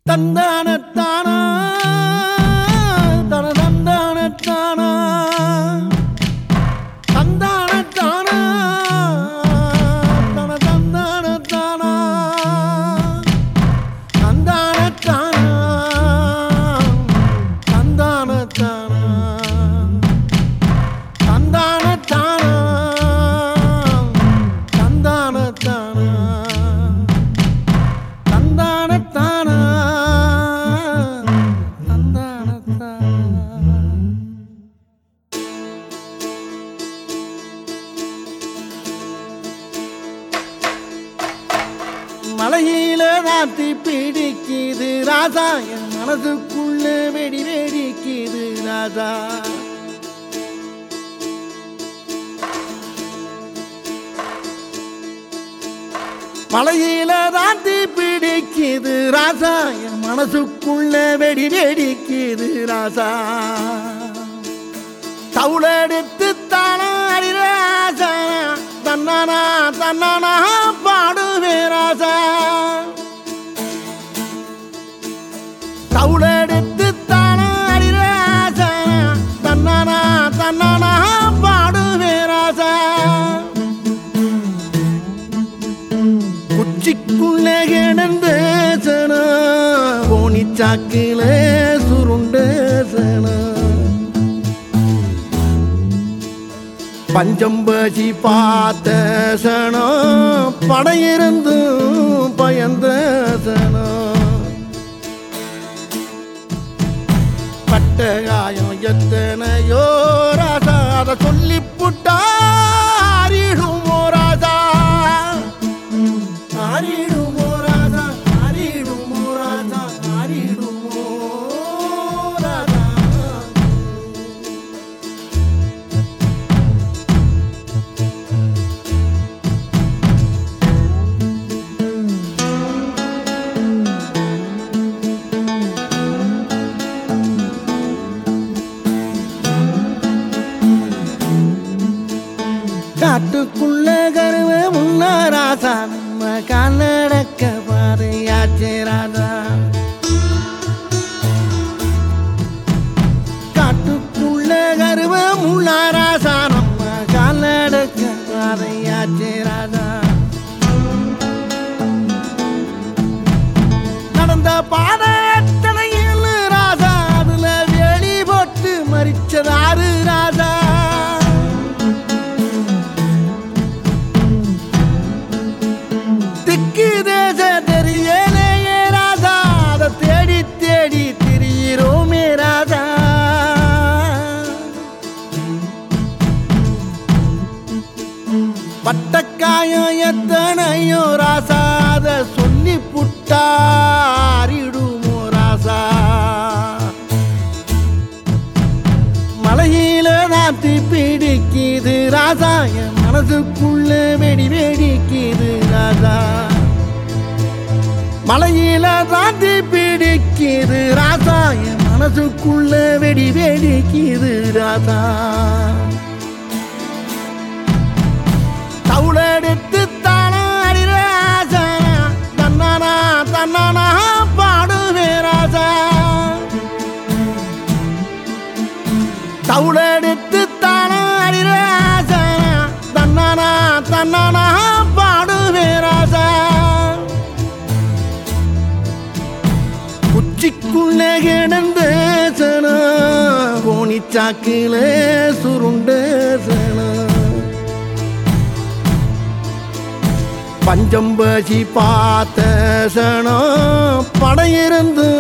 தந்தானத்தானா தன தந்தானத்தானா தந்தானத்தானா தன தந்தானத்தானா தந்தானத்தானா தந்தானத்தானா தந்தானத்தானா தந்தானத்தானா தந்தானத்தானா தந்தானத்தானா மலையில ராத்தி பிடிக்குது ராஜா என் மனதுக்குள்ள வெடி வெடிக்குது ராஜா மலையில ராத்தி பிடிக்குது ராஜா என் மனசுக்குள்ள வெடி வெடிக்குது ராஜா தவுளெடுத்து தானாடி ராஜா தன்னானா தன்னானா பாடுவே ராஜா தவுளெடுத்து தானாடி ராஜா தன்னானா தன்னானா பாடுவே ராஜா குச்சிக்குள்ள கிடந்த சனா போனி சாக்கில சுருண்ட சனா பஞ்சம்பசி பார்த்த சனம் படையிருந்தும் பயந்த சனம் பட்ட காயம் எத்தனையோ ராசா அதை சொல்லி புட்டாரிடுமோ ராசா ஆரிடுமோ ராஜா ஆரிடுமோ ராஜா ஆரிடுமோ ராஜா காட்டுக்குள்ள கருவ முன்ன ராசா நம்ம கண்ணடக்க பாதையாச்சே ராஜா காட்டுக்குள்ள கருவ முன்ன ராசா நம்ம கண்ணடக்க பாதையாச்சே ராஜா நடந்த பாதை எத்தனையில் ராஜா அதுல வெளி போட்டு மறிச்சதாரு ராஜா திக்கு தேச தெரியலையே ராஜா அதை தேடி தேடி திரியிறோமே ராஜா பட்டக்காயம் எத்தனையோ ராசா அதை சொல்லி புட்டாரிடுமோ ராசா மலையில நாத்தி பிடிக்குது ராஜா என் மனசுக்குள்ள வெடி வெடிக்குது ராஜா மலையில தாண்டி பிடிக்குது ராஜா என் மனசுக்குள்ள வெடி வெடிக்குது ராஜா தவுளெடுத்து தானாடி ராஜா தன்னானா தன்னானா பாடுவே ராஜா தவுளெடுத்து தானாடி ராஜா தன்னானா தன்னானா பாடுவே ராஜா குச்சிக்குள்ள கிடந்த சனா கோணி சாக்கில சுருண்ட சனா பஞ்சம்பசி பார்த்த சனம் படையிருந்து